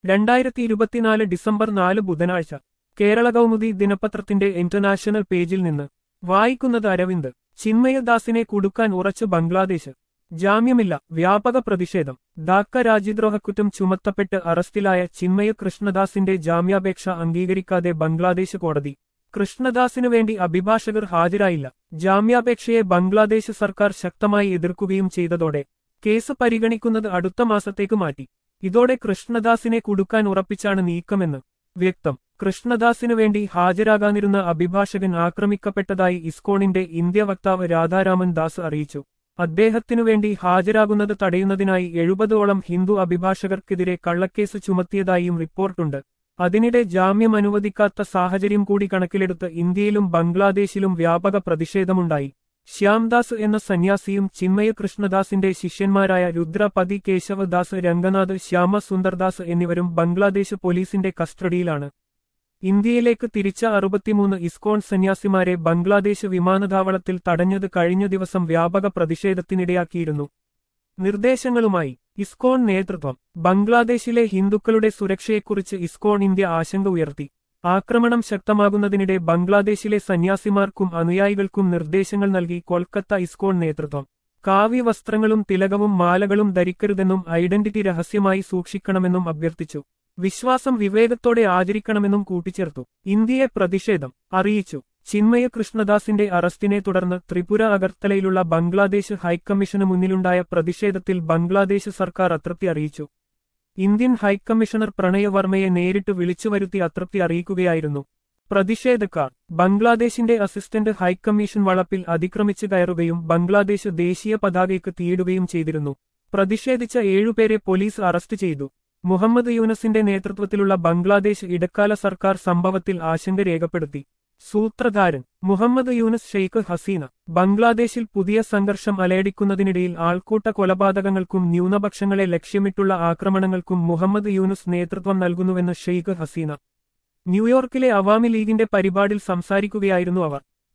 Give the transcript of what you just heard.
രണ്ടായിരത്തി ഇരുപത്തിനാല് ഡിസംബർ നാല് ബുധനാഴ്ച കേരള കൗമുദി ദിനപത്രത്തിന്റെ ഇന്റർനാഷണൽ പേജിൽ നിന്ന് വായിക്കുന്നത് അരവിന്ദ് ചിന്മയദാസിനെ കുടുക്കാൻ ഉറച്ച് ബംഗ്ലാദേശ് ജാമ്യമില്ല വ്യാപക പ്രതിഷേധം ധാക്ക രാജ്യദ്രോഹക്കുറ്റം ചുമത്തപ്പെട്ട് അറസ്റ്റിലായ ചിന്മയ കൃഷ്ണദാസിന്റെ ജാമ്യാപേക്ഷ അംഗീകരിക്കാതെ ബംഗ്ലാദേശ് കോടതി കൃഷ്ണദാസിനു വേണ്ടി അഭിഭാഷകർ ഹാജരായില്ല ജാമ്യാപേക്ഷയെ ബംഗ്ലാദേശ് സർക്കാർ ശക്തമായി എതിർക്കുകയും ചെയ്തതോടെ കേസ് പരിഗണിക്കുന്നത് അടുത്ത മാസത്തേക്ക് മാറ്റി ഇതോടെ കൃഷ്ണദാസിനെ കുടുക്കാൻ ഉറപ്പിച്ചാണ് നീക്കമെന്ന് വ്യക്തം കൃഷ്ണദാസിനു വേണ്ടി ഹാജരാകാനിരുന്ന അഭിഭാഷകൻ ആക്രമിക്കപ്പെട്ടതായി ഇസ്കോണിന്റെ ഇന്ത്യ വക്താവ് രാധാരാമൻ ദാസ് അറിയിച്ചു അദ്ദേഹത്തിനു വേണ്ടി ഹാജരാകുന്നത് തടയുന്നതിനായി എഴുപതോളം ഹിന്ദു അഭിഭാഷകർക്കെതിരെ കള്ളക്കേസ് ചുമത്തിയതായും റിപ്പോർട്ടുണ്ട് അതിനിടെ ജാമ്യം അനുവദിക്കാത്ത സാഹചര്യം കൂടി കണക്കിലെടുത്ത് ഇന്ത്യയിലും ബംഗ്ലാദേശിലും വ്യാപക പ്രതിഷേധമുണ്ടായി ശ്യാംദാസ് എന്ന സന്യാസിയും ചിന്മയ കൃഷ്ണദാസിന്റെ ശിഷ്യന്മാരായ രുദ്രപതി കേശവദാസ് രംഗനാഥ് ശ്യാമ സുന്ദർദാസ് എന്നിവരും ബംഗ്ലാദേശ് പോലീസിന്റെ കസ്റ്റഡിയിലാണ് ഇന്ത്യയിലേക്ക് തിരിച്ച അറുപത്തിമൂന്ന് ഇസ്കോൺ സന്യാസിമാരെ ബംഗ്ലാദേശ് വിമാനത്താവളത്തിൽ തടഞ്ഞത് കഴിഞ്ഞ ദിവസം വ്യാപക പ്രതിഷേധത്തിനിടയാക്കിയിരുന്നു നിർദ്ദേശങ്ങളുമായി ഇസ്കോൺ നേതൃത്വം ബംഗ്ലാദേശിലെ ഹിന്ദുക്കളുടെ സുരക്ഷയെക്കുറിച്ച് ഇസ്കോൺ ഇന്ത്യ ആശങ്ക ഉയർത്തി ആക്രമണം ശക്തമാകുന്നതിനിടെ ബംഗ്ലാദേശിലെ സന്യാസിമാർക്കും അനുയായികൾക്കും നിർദ്ദേശങ്ങൾ നൽകി കൊൽക്കത്ത ഇസ്കോൺ നേതൃത്വം കാവ്യ വസ്ത്രങ്ങളും തിലകവും മാലകളും ധരിക്കരുതെന്നും ഐഡന്റിറ്റി രഹസ്യമായി സൂക്ഷിക്കണമെന്നും അഭ്യർത്ഥിച്ചു വിശ്വാസം വിവേകത്തോടെ ആചരിക്കണമെന്നും കൂട്ടിച്ചേർത്തു ഇന്ത്യയെ പ്രതിഷേധം അറിയിച്ചു ചിന്മയ കൃഷ്ണദാസിന്റെ അറസ്റ്റിനെ തുടർന്ന് ത്രിപുര അഗർത്തലയിലുള്ള ബംഗ്ലാദേശ് ഹൈക്കമ്മീഷന് മുന്നിലുണ്ടായ പ്രതിഷേധത്തിൽ ബംഗ്ലാദേശ് സർക്കാർ അതൃപ്തി അറിയിച്ചു ഇന്ത്യൻ ഹൈക്കമ്മീഷണർ പ്രണയവർമ്മയെ നേരിട്ട് വിളിച്ചുവരുത്തി അതൃപ്തി അറിയിക്കുകയായിരുന്നു പ്രതിഷേധക്കാർ ബംഗ്ലാദേശിന്റെ അസിസ്റ്റന്റ് ഹൈക്കമ്മീഷൻ വളപ്പിൽ അതിക്രമിച്ചു കയറുകയും ബംഗ്ലാദേശ് ദേശീയ പതാകയ്ക്ക് തീയിടുകയും ചെയ്തിരുന്നു പ്രതിഷേധിച്ച ഏഴുപേരെ പോലീസ് അറസ്റ്റ് ചെയ്തു മുഹമ്മദ് യൂനസിന്റെ നേതൃത്വത്തിലുള്ള ബംഗ്ലാദേശ് ഇടക്കാല സർക്കാർ സംഭവത്തിൽ ആശങ്ക രേഖപ്പെടുത്തി സൂത്രധാരൻ മുഹമ്മദ് യൂനസ് ഷെയ്ഖ് ഹസീന ബംഗ്ലാദേശിൽ പുതിയ സംഘർഷം അലയടിക്കുന്നതിനിടയിൽ ആൾക്കൂട്ട കൊലപാതകങ്ങൾക്കും ന്യൂനപക്ഷങ്ങളെ ലക്ഷ്യമിട്ടുള്ള ആക്രമണങ്ങൾക്കും മുഹമ്മദ് യൂനസ് നേതൃത്വം നൽകുന്നുവെന്ന് ഷെയ്ഖ് ഹസീന ന്യൂയോർക്കിലെ അവാമി ലീഗിന്റെ പരിപാടിയിൽ സംസാരിക്കുകയായിരുന്നു അവർ